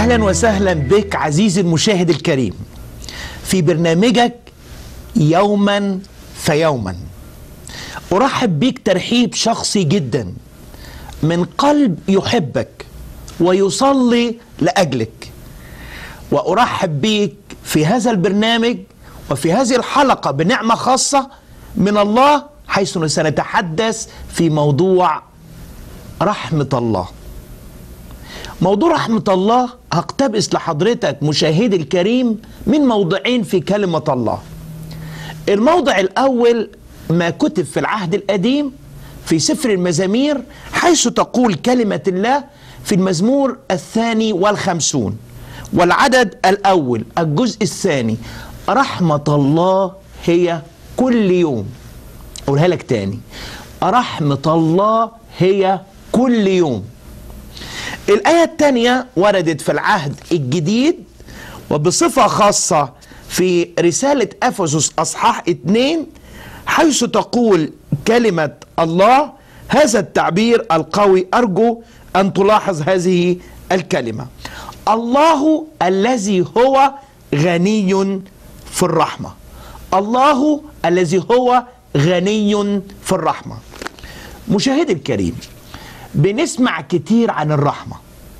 اهلا وسهلا بك عزيزي المشاهد الكريم في برنامجك يوما فيوما ارحب بك ترحيب شخصي جدا من قلب يحبك ويصلي لاجلك وارحب بك في هذا البرنامج وفي هذه الحلقه بنعمه خاصه من الله حيث سنتحدث في موضوع رحمه الله موضوع رحمة الله هقتبس لحضرتك مشاهدي الكريم من موضعين في كلمة الله الموضع الأول ما كتب في العهد القديم في سفر المزامير حيث تقول كلمة الله في المزمور الثاني والخمسون والعدد الأول الجزء الثاني رحمة الله هي كل يوم أقولها لك تاني رحمة الله هي كل يوم الآية الثانية وردت في العهد الجديد وبصفة خاصة في رسالة أفسس أصحاح 2 حيث تقول كلمة الله هذا التعبير القوي أرجو أن تلاحظ هذه الكلمة الله الذي هو غني في الرحمة الله الذي هو غني في الرحمة مشاهدي الكريم بنسمع كتير عن الرحمة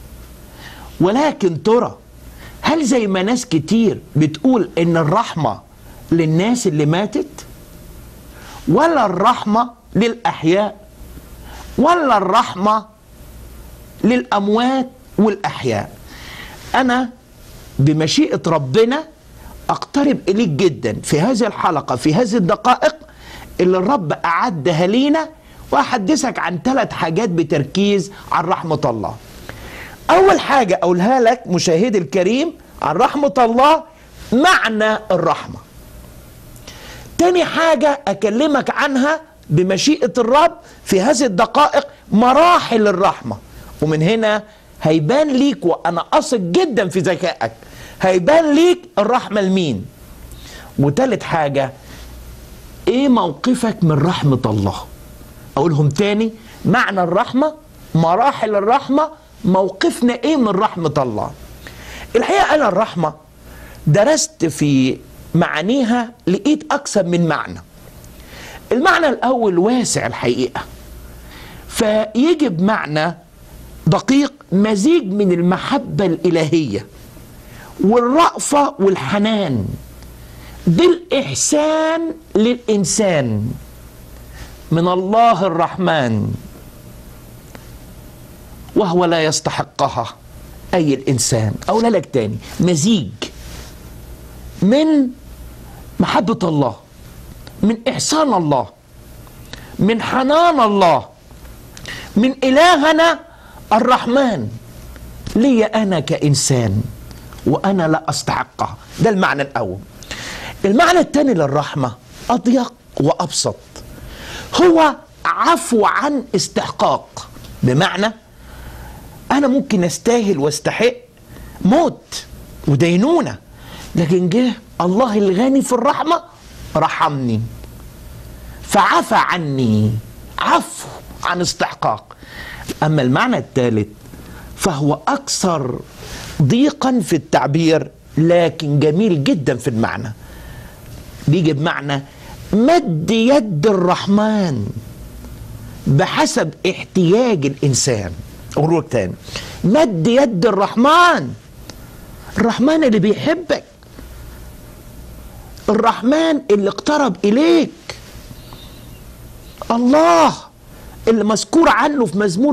ولكن ترى هل زي ما ناس كتير بتقول ان الرحمة للناس اللي ماتت ولا الرحمة للأحياء ولا الرحمة للأموات والأحياء أنا بمشيئة ربنا أقترب إليك جدا في هذه الحلقة في هذه الدقائق اللي الرب أعدها لينا واحدثك عن ثلاث حاجات بتركيز عن رحمة الله أول حاجة أقولها لك مشاهدي الكريم عن رحمة الله معنى الرحمة تاني حاجة أكلمك عنها بمشيئة الرب في هذه الدقائق مراحل الرحمة ومن هنا هيبان ليك وأنا أثق جدا في ذكائك هيبان ليك الرحمة لمين وتالت حاجة ايه موقفك من رحمة الله اقولهم تاني معنى الرحمة مراحل الرحمة موقفنا ايه من رحمة الله الحقيقة انا الرحمة درست في معانيها لقيت اكثر من معنى المعنى الاول واسع الحقيقة فيجي بمعنى دقيق مزيج من المحبة الإلهية والرأفة والحنان بالإحسان للإنسان من الله الرحمن وهو لا يستحقها أي الإنسان أو لك تاني مزيج من محبة الله من إحسان الله من حنان الله من إلهنا الرحمن لي أنا كإنسان وأنا لا أستحقها ده المعنى الأول المعنى الثاني للرحمة أضيق وأبسط هو عفو عن استحقاق بمعنى أنا ممكن أستاهل واستحق موت ودينونة لكن جه الله الغني في الرحمة رحمني فعفى عني عفو عن استحقاق أما المعنى الثالث فهو أكثر ضيقا في التعبير لكن جميل جدا في المعنى بيجي بمعنى مد يد الرحمن بحسب احتياج الانسان اقول لك تاني مد يد الرحمن الرحمن اللي بيحبك الرحمن اللي اقترب اليك الله اللي مذكور عنه في مزمور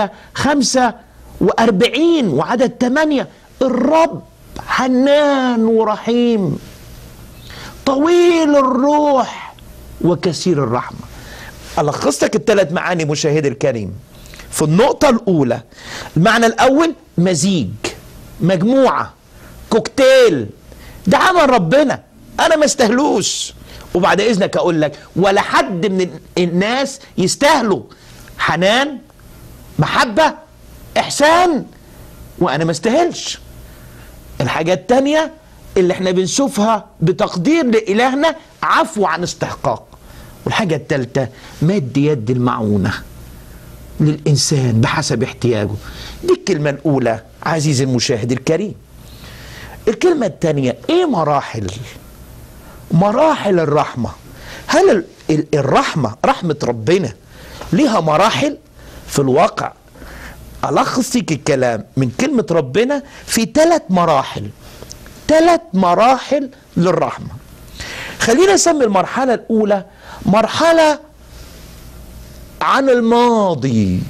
145 وعدد 8 الرب حنان ورحيم طويل الروح وكثير الرحمة ألخص لك الثلاث معاني مشاهدي الكريم في النقطة الأولى المعنى الأول مزيج مجموعة كوكتيل ده عمل ربنا أنا ما استهلوش وبعد إذنك أقول لك ولا حد من الناس يستاهلوا حنان محبة إحسان وأنا ما استاهلش الحاجة التانية اللي احنا بنشوفها بتقدير لإلهنا عفو عن استحقاق والحاجة الثالثة مد يد المعونة للإنسان بحسب احتياجه دي الكلمة الأولى عزيزي المشاهد الكريم الكلمة الثانية إيه مراحل مراحل الرحمة هل ال- ال- الرحمة رحمة ربنا ليها مراحل في الواقع ألخص لك الكلام من كلمة ربنا في ثلاث مراحل ثلاث مراحل للرحمة خلينا نسمي المرحلة الأولى مرحلة عن الماضي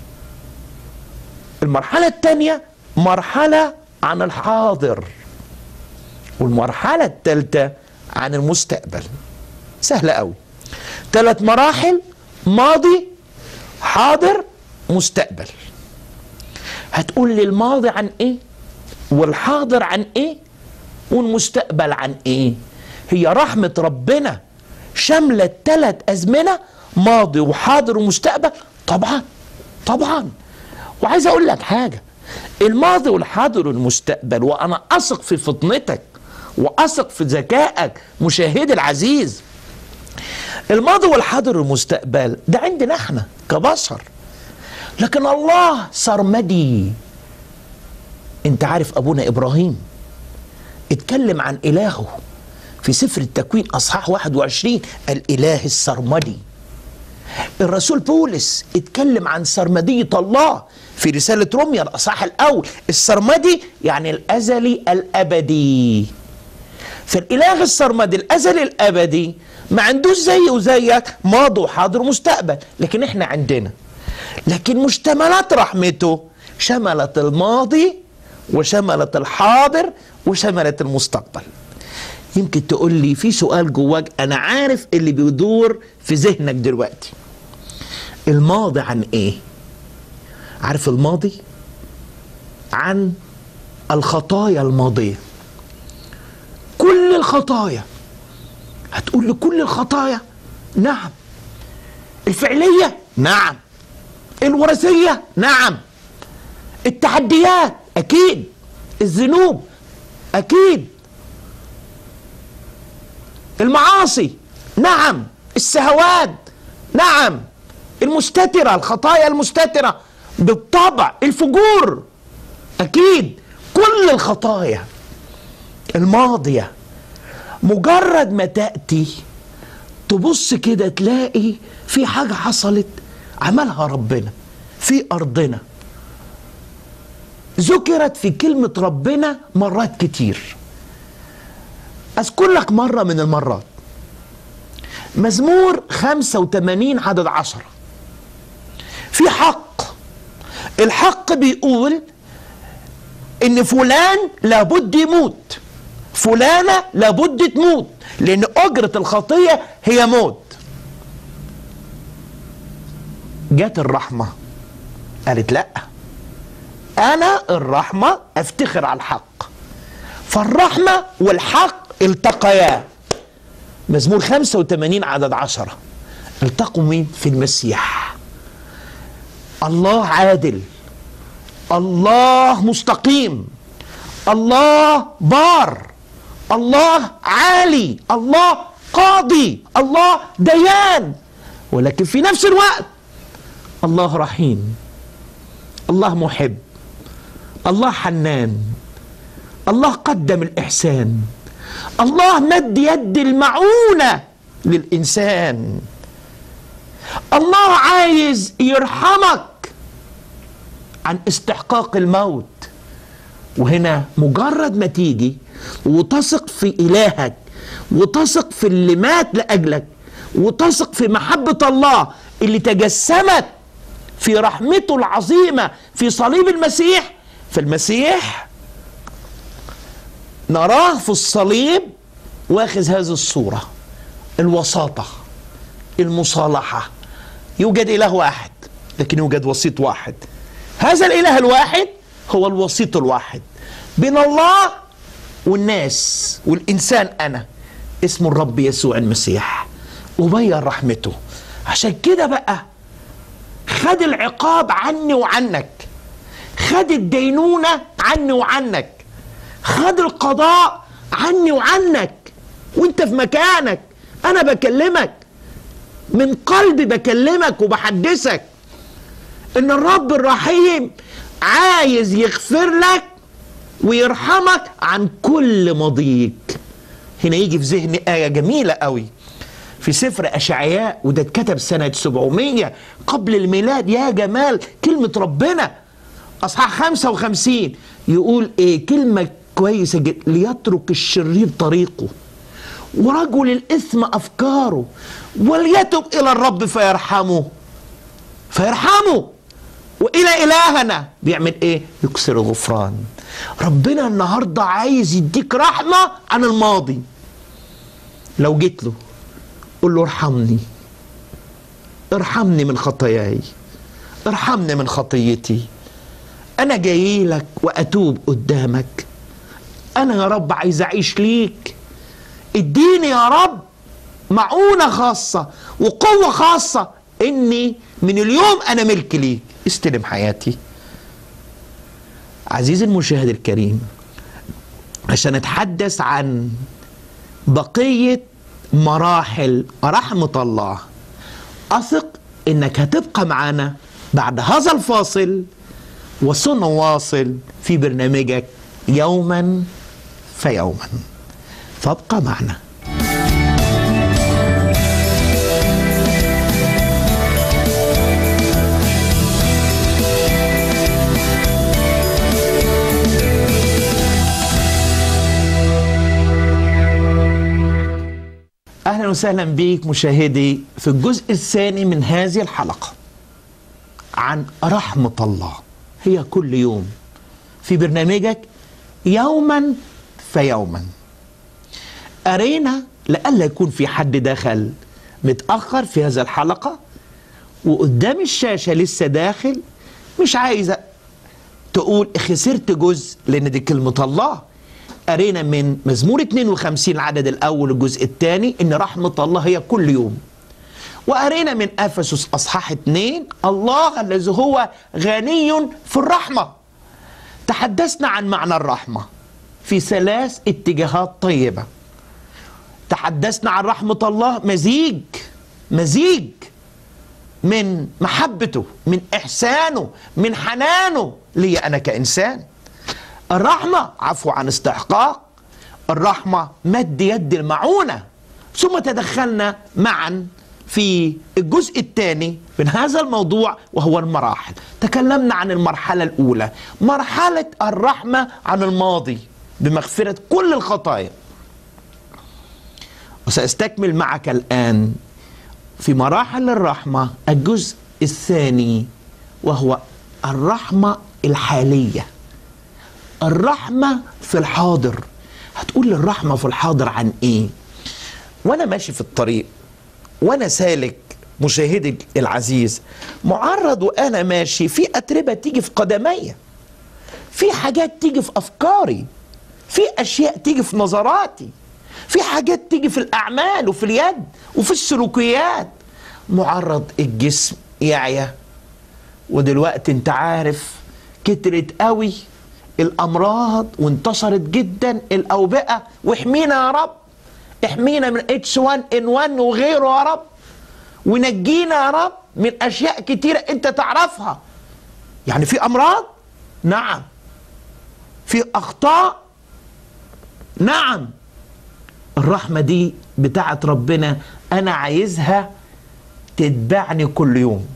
المرحلة الثانية مرحلة عن الحاضر والمرحلة الثالثة عن المستقبل سهلة قوي ثلاث مراحل ماضي حاضر مستقبل هتقول لي الماضي عن ايه والحاضر عن ايه والمستقبل عن ايه هي رحمة ربنا شاملة الثلاث أزمنة ماضي وحاضر ومستقبل طبعا طبعا وعايز أقول لك حاجة الماضي والحاضر والمستقبل وأنا أثق في فطنتك وأثق في ذكائك مشاهدي العزيز الماضي والحاضر والمستقبل ده عندنا احنا كبشر لكن الله سرمدي انت عارف ابونا ابراهيم اتكلم عن الهه في سفر التكوين اصحاح 21 الاله السرمدي الرسول بولس اتكلم عن سرمدية الله في رسالة روميا الأصحاح الأول السرمدي يعني الأزلي الأبدي فالإله السرمدي الأزلي الأبدي ما عندوش زي وزيك ماضي وحاضر ومستقبل لكن احنا عندنا لكن مشتملات رحمته شملت الماضي وشملت الحاضر وشملت المستقبل يمكن تقول لي في سؤال جواك انا عارف اللي بيدور في ذهنك دلوقتي الماضي عن ايه عارف الماضي عن الخطايا الماضيه كل الخطايا هتقول لي كل الخطايا نعم الفعليه نعم الوراثيه نعم التحديات اكيد الذنوب اكيد المعاصي نعم السهوات نعم المستترة الخطايا المستترة بالطبع الفجور أكيد كل الخطايا الماضية مجرد ما تأتي تبص كده تلاقي في حاجة حصلت عملها ربنا في أرضنا ذكرت في كلمة ربنا مرات كتير أذكر لك مرة من المرات مزمور 85 عدد عشرة في حق الحق بيقول ان فلان لابد يموت فلانة لابد تموت لان اجرة الخطية هي موت جت الرحمة قالت لا انا الرحمة افتخر على الحق فالرحمة والحق التقيا مزمور 85 عدد عشرة التقوا مين في المسيح الله عادل الله مستقيم الله بار الله عالي الله قاضي الله ديان ولكن في نفس الوقت الله رحيم الله محب الله حنان الله قدم الإحسان الله مد يد المعونة للإنسان الله عايز يرحمك عن استحقاق الموت وهنا مجرد ما تيجي وتثق في إلهك وتثق في اللي مات لأجلك وتثق في محبة الله اللي تجسمت في رحمته العظيمة في صليب المسيح فالمسيح نراه في الصليب واخذ هذه الصورة الوساطة المصالحة يوجد إله واحد لكن يوجد وسيط واحد هذا الإله الواحد هو الوسيط الواحد بين الله والناس والإنسان أنا اسمه الرب يسوع المسيح وبين رحمته عشان كده بقى خد العقاب عني وعنك خد الدينونة عني وعنك خد القضاء عني وعنك وانت في مكانك انا بكلمك من قلبي بكلمك وبحدثك ان الرب الرحيم عايز يغفر لك ويرحمك عن كل ماضيك هنا يجي في ذهني آية جميلة قوي في سفر أشعياء وده اتكتب سنة 700 قبل الميلاد يا جمال كلمة ربنا أصحاح 55 يقول إيه كلمة كويسة جدا ليترك الشرير طريقه ورجل الإثم أفكاره وليتب إلى الرب فيرحمه فيرحمه والى الهنا بيعمل ايه يكسر الغفران ربنا النهارده عايز يديك رحمه عن الماضي لو جيت له قول له ارحمني ارحمني من خطاياي ارحمني من خطيتي انا جاي لك واتوب قدامك انا يا رب عايز اعيش ليك اديني يا رب معونة خاصة وقوة خاصة اني من اليوم انا ملك ليك استلم حياتي عزيزي المشاهد الكريم عشان نتحدث عن بقية مراحل رحمة الله أثق إنك هتبقى معنا بعد هذا الفاصل وسنواصل في برنامجك يوما فيوما فابقى معنا اهلا وسهلا بيك مشاهدي في الجزء الثاني من هذه الحلقه عن رحمه الله هي كل يوم في برنامجك يوما فيوما ارينا لئلا يكون في حد دخل متاخر في هذه الحلقه وقدام الشاشه لسه داخل مش عايزه تقول خسرت جزء لان دي كلمه الله قرينا من مزمور 52 العدد الاول الجزء الثاني ان رحمه الله هي كل يوم وقرينا من افسس اصحاح 2 الله الذي هو غني في الرحمه تحدثنا عن معنى الرحمه في ثلاث اتجاهات طيبه تحدثنا عن رحمه الله مزيج مزيج من محبته من احسانه من حنانه لي انا كانسان الرحمة عفو عن استحقاق الرحمة مد يد المعونة ثم تدخلنا معا في الجزء الثاني من هذا الموضوع وهو المراحل تكلمنا عن المرحلة الأولى مرحلة الرحمة عن الماضي بمغفرة كل الخطايا وسأستكمل معك الآن في مراحل الرحمة الجزء الثاني وهو الرحمة الحاليه الرحمة في الحاضر هتقول لي الرحمة في الحاضر عن ايه وانا ماشي في الطريق وانا سالك مشاهدي العزيز معرض وانا ماشي في اتربة تيجي في قدمي في حاجات تيجي في افكاري في اشياء تيجي في نظراتي في حاجات تيجي في الاعمال وفي اليد وفي السلوكيات معرض الجسم يعيا ودلوقتي انت عارف كترت قوي الامراض وانتشرت جدا الاوبئه واحمينا يا رب احمينا من اتش 1 ان 1 وغيره يا رب ونجينا يا رب من اشياء كتيره انت تعرفها يعني في امراض نعم في اخطاء نعم الرحمه دي بتاعت ربنا انا عايزها تتبعني كل يوم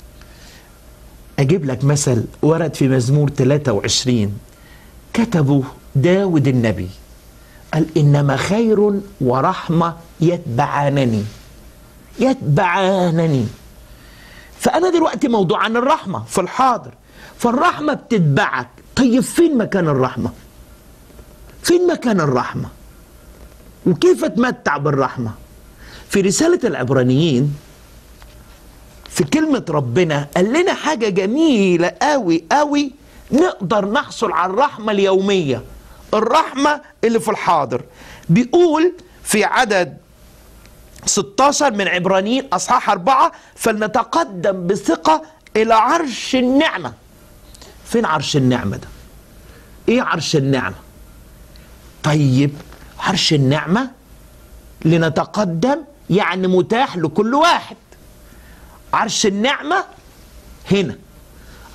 اجيب لك مثل ورد في مزمور 23 كتبه داود النبي قال إنما خير ورحمة يتبعانني يتبعانني فأنا دلوقتي موضوع عن الرحمة في الحاضر فالرحمة بتتبعك طيب فين مكان الرحمة فين مكان الرحمة وكيف اتمتع بالرحمة في رسالة العبرانيين في كلمة ربنا قال لنا حاجة جميلة قوي قوي نقدر نحصل على الرحمة اليومية الرحمة اللي في الحاضر بيقول في عدد 16 من عبرانيين أصحاح أربعة فلنتقدم بثقة إلى عرش النعمة فين عرش النعمة ده إيه عرش النعمة طيب عرش النعمة لنتقدم يعني متاح لكل واحد عرش النعمة هنا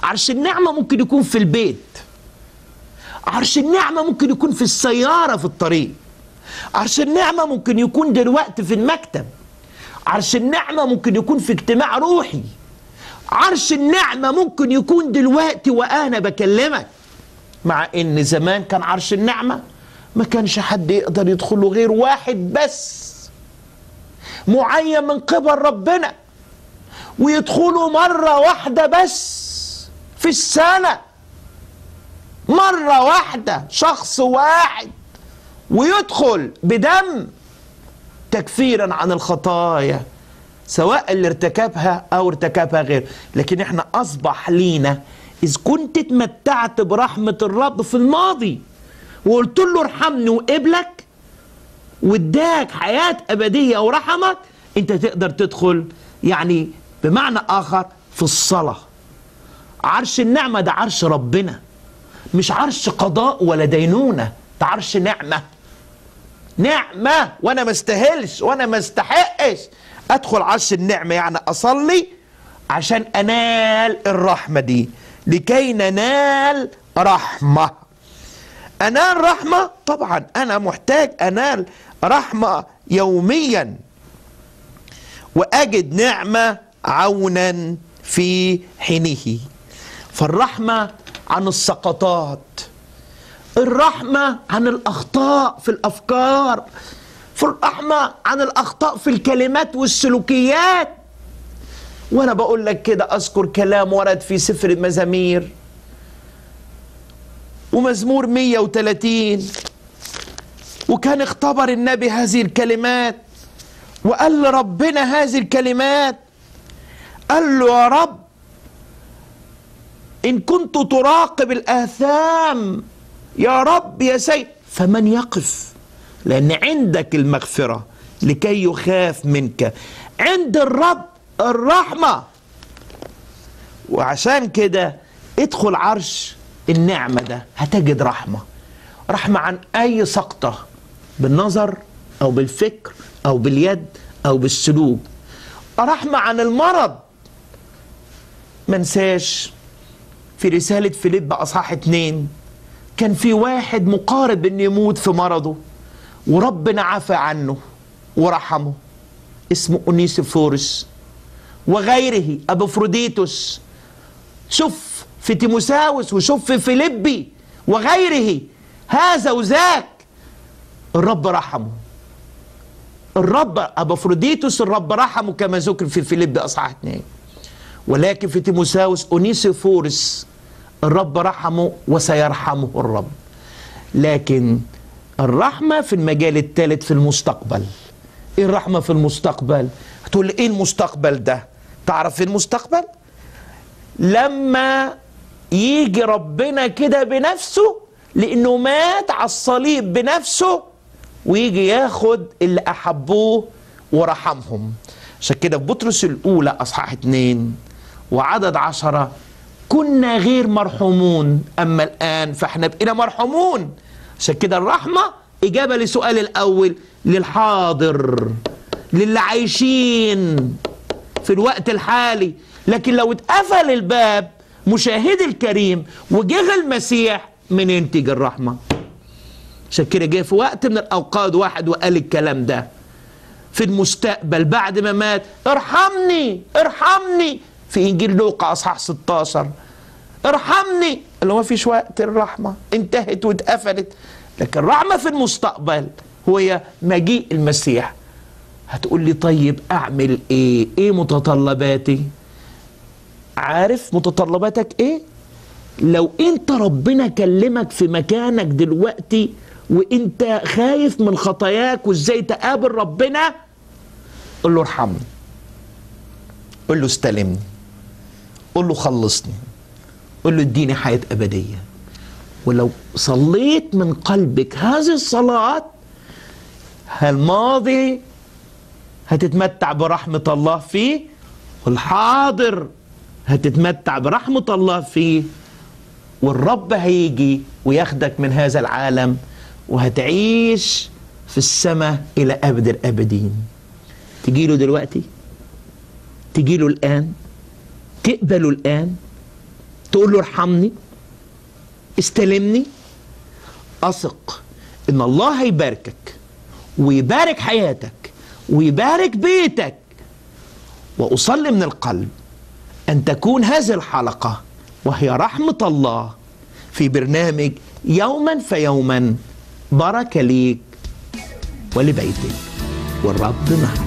عرش النعمة ممكن يكون في البيت عرش النعمة ممكن يكون في السيارة في الطريق عرش النعمة ممكن يكون دلوقتي في المكتب عرش النعمة ممكن يكون في اجتماع روحي عرش النعمة ممكن يكون دلوقتي وأنا بكلمك مع إن زمان كان عرش النعمة ما كانش حد يقدر يدخله غير واحد بس معين من قبل ربنا ويدخلوا مرة واحدة بس في السنة مرة واحدة شخص واحد ويدخل بدم تكفيرا عن الخطايا سواء اللي ارتكبها او ارتكبها غير لكن احنا اصبح لينا اذ كنت اتمتعت برحمة الرب في الماضي وقلت له ارحمني وقبلك واداك حياة ابدية ورحمك انت تقدر تدخل يعني بمعنى اخر في الصلاة عرش النعمة ده عرش ربنا مش عرش قضاء ولا دينونة ده عرش نعمة نعمة وانا ما استاهلش وانا ما استحقش ادخل عرش النعمة يعني اصلي عشان انال الرحمة دي لكي ننال رحمة انال رحمة طبعا انا محتاج انال رحمة يوميا واجد نعمة عونا في حينه فالرحمة عن السقطات الرحمة عن الأخطاء في الأفكار في الرحمة عن الأخطاء في الكلمات والسلوكيات وأنا بقول لك كده أذكر كلام ورد في سفر المزامير ومزمور 130 وكان اختبر النبي هذه الكلمات وقال لربنا هذه الكلمات قال له يا رب إن كنت تراقب الآثام يا رب يا سيد فمن يقف لأن عندك المغفرة لكي يخاف منك عند الرب الرحمة وعشان كده ادخل عرش النعمة ده هتجد رحمة رحمة عن أي سقطة بالنظر أو بالفكر أو باليد أو بالسلوك رحمة عن المرض منساش في رسالة فيليب أصحاح اتنين كان في واحد مقارب ان يموت في مرضه وربنا عفى عنه ورحمه اسمه اونيسيفورس وغيره ابوفروديتوس شوف في تيموساوس وشوف في فيليبي وغيره هذا وذاك الرب رحمه الرب ابوفروديتوس الرب رحمه كما ذكر في فيليبي اصحاح 2 ولكن في تيموساوس اونيسيفورس الرب رحمه وسيرحمه الرب لكن الرحمة في المجال الثالث في المستقبل ايه الرحمة في المستقبل هتقول ايه المستقبل ده تعرف ايه المستقبل لما يجي ربنا كده بنفسه لانه مات على الصليب بنفسه ويجي ياخد اللي احبوه ورحمهم عشان كده في بطرس الاولى اصحاح اتنين وعدد عشرة كنا غير مرحومون اما الان فاحنا بقينا مرحومون عشان كده الرحمه اجابه لسؤال الاول للحاضر للي عايشين في الوقت الحالي لكن لو اتقفل الباب مشاهدي الكريم وجه المسيح منين تيجي الرحمه عشان كده جه في وقت من الاوقات واحد وقال الكلام ده في المستقبل بعد ما مات ارحمني ارحمني في انجيل لوقا اصحاح 16 ارحمني اللي هو فيش وقت الرحمه انتهت واتقفلت لكن الرحمه في المستقبل هي مجيء المسيح هتقول لي طيب اعمل ايه ايه متطلباتي عارف متطلباتك ايه لو انت ربنا كلمك في مكانك دلوقتي وانت خايف من خطاياك وازاي تقابل ربنا قل له ارحمني قل له استلمني قل له خلصني قل له اديني حياة أبدية ولو صليت من قلبك هذه الصلاة الماضي هتتمتع برحمة الله فيه والحاضر هتتمتع برحمة الله فيه والرب هيجي وياخدك من هذا العالم وهتعيش في السماء إلى أبد الأبدين تجيله دلوقتي تجيله الآن تقبله الآن تقول له ارحمني استلمني اثق ان الله هيباركك ويبارك حياتك ويبارك بيتك واصلي من القلب ان تكون هذه الحلقه وهي رحمه الله في برنامج يوما فيوما بركه ليك ولبيتك والرب معك